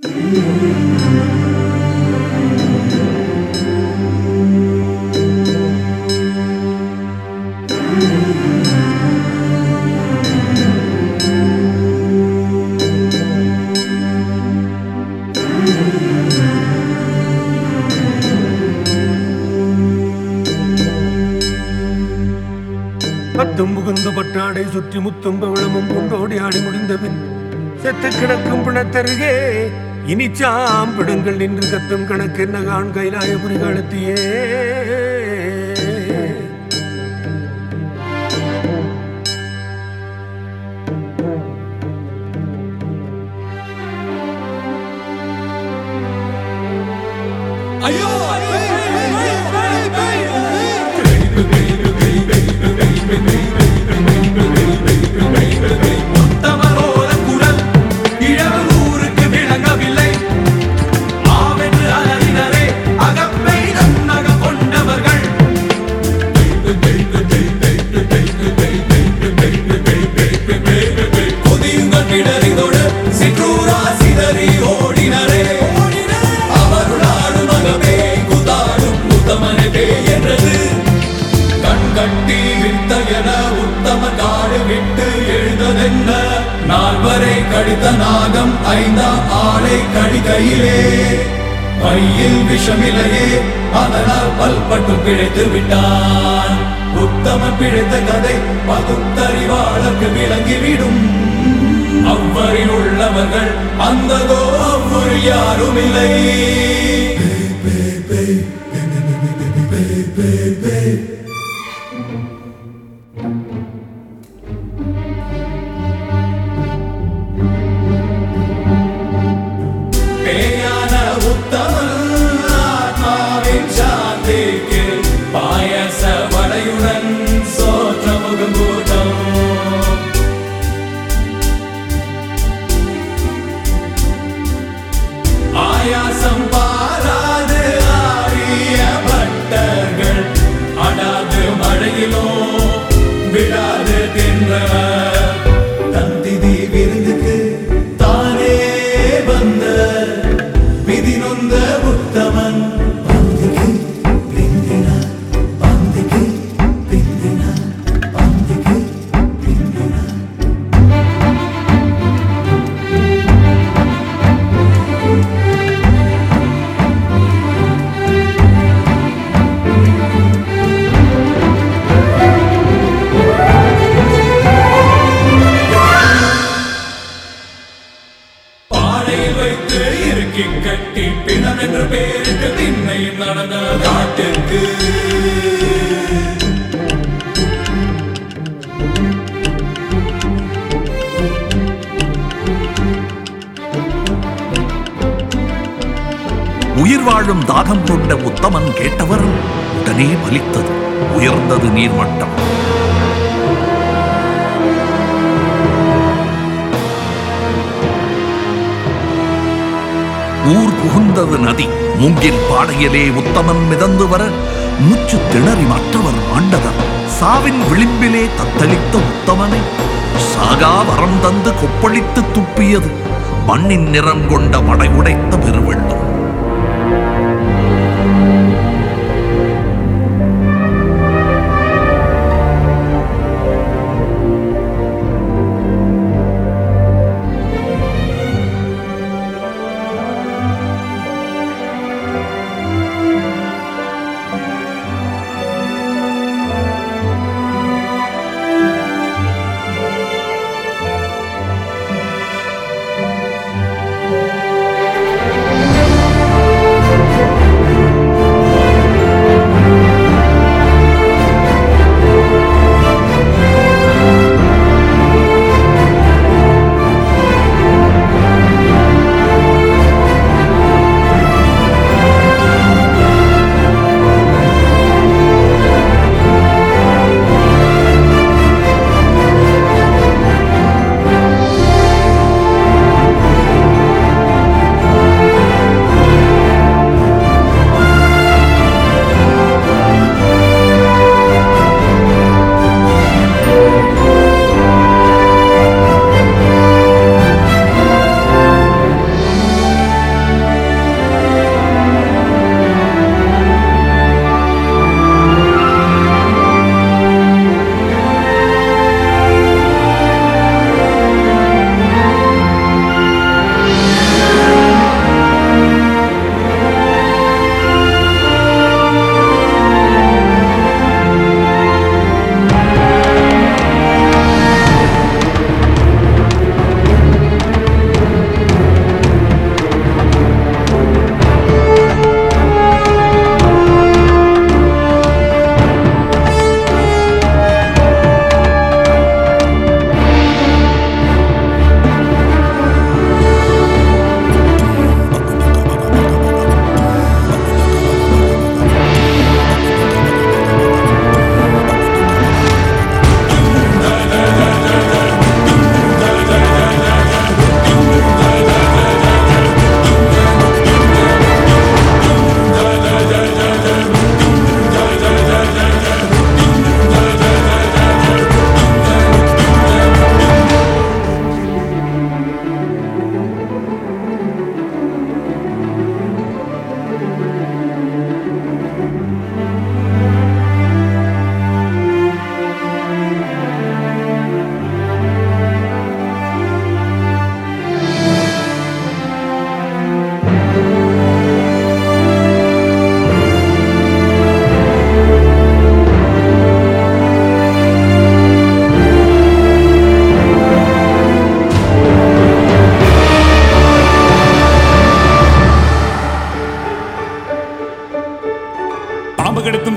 பத்தும் புகுந்த பட்டாடை சுற்றி முத்தும் பவளமும் கொண்டோடி ஆடி முடிந்த பின் செத்து கிடக்கும் பிணத்தருகே இனி சாம்பிடுங்கள் நின்று கத்தும் கணக்கென்ன காண் கைலாயபுரி காலத்தியே ஐயோ உத்தமரோட குரல் இழவு ஊருக்கு விளங்கவில்லை ஆவென்று அலறினரே அகப்பை நன்னக கொண்டவர்கள் கொதியுங்கள் பிடரிதொடு சிற்றூரா சிதறி ஓடினரே அவருள் ஆடும் மகமே குதாடும் உத்தமனே பேய் என்றது கண் கட்டி வித்தையன உத்தம காடு விட்டு எழுந்ததென்ன நால்வரை கடித்த நாகம் ஐந்தாம் ஆளை கடிகையிலே பையில் விஷமில்லையே அதனால் பல்பட்டு பிழைத்து விட்டான் உத்தமன் பிழைத்த கதை பகுத்தறிவாளருக்கு விளங்கிவிடும் அவ்வரில் உள்ளவர்கள் அந்ததோ அவ்வொரு யாரும் இல்லை பேயான உத்தமன் ஆத்மாவின் சாந்திக்கு பாயச வடையுடன் சோற்ற முகங்கூட்டம் ஆயாசம் பாராது ஆடிய பட்டர்கள் அடாது மழையிலோ விடாது தின்றவர் தந்திதி விருந்துக்கு தானே வந்த விதி நொந்த உத்தமன் பந்திக்கு பிந்தினார் பந்திக்கு பிந்தினார் பந்திக்கு பிந்தினார் பாடையில் வைத்து இறுக்கி கட்டி பிணம் என்று பெயரிட்டு திண்ணையும் நடந்த காட்டுக்கு உயிர் வாழும் தாகம் கொண்ட உத்தமன் கேட்டவர் உடனே பலித்தது உயர்ந்தது நீர்மட்டம் ஊர் புகுந்தது நதி மூங்கில் பாடையிலே உத்தமன் மிதந்து வர மூச்சு திணறி மற்றவர் ஆண்டவர் சாவின் விளிம்பிலே தத்தளித்த உத்தமனை சாகா வரம் தந்து கொப்பளித்து துப்பியது மண்ணின் நிறம் கொண்ட மடை உடைத்த பெருவெள்ளம்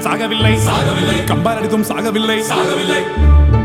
சாகவில்லை சாகவில்லை. கம்பார் அடித்தும் சாகவில்லை சாகவில்லை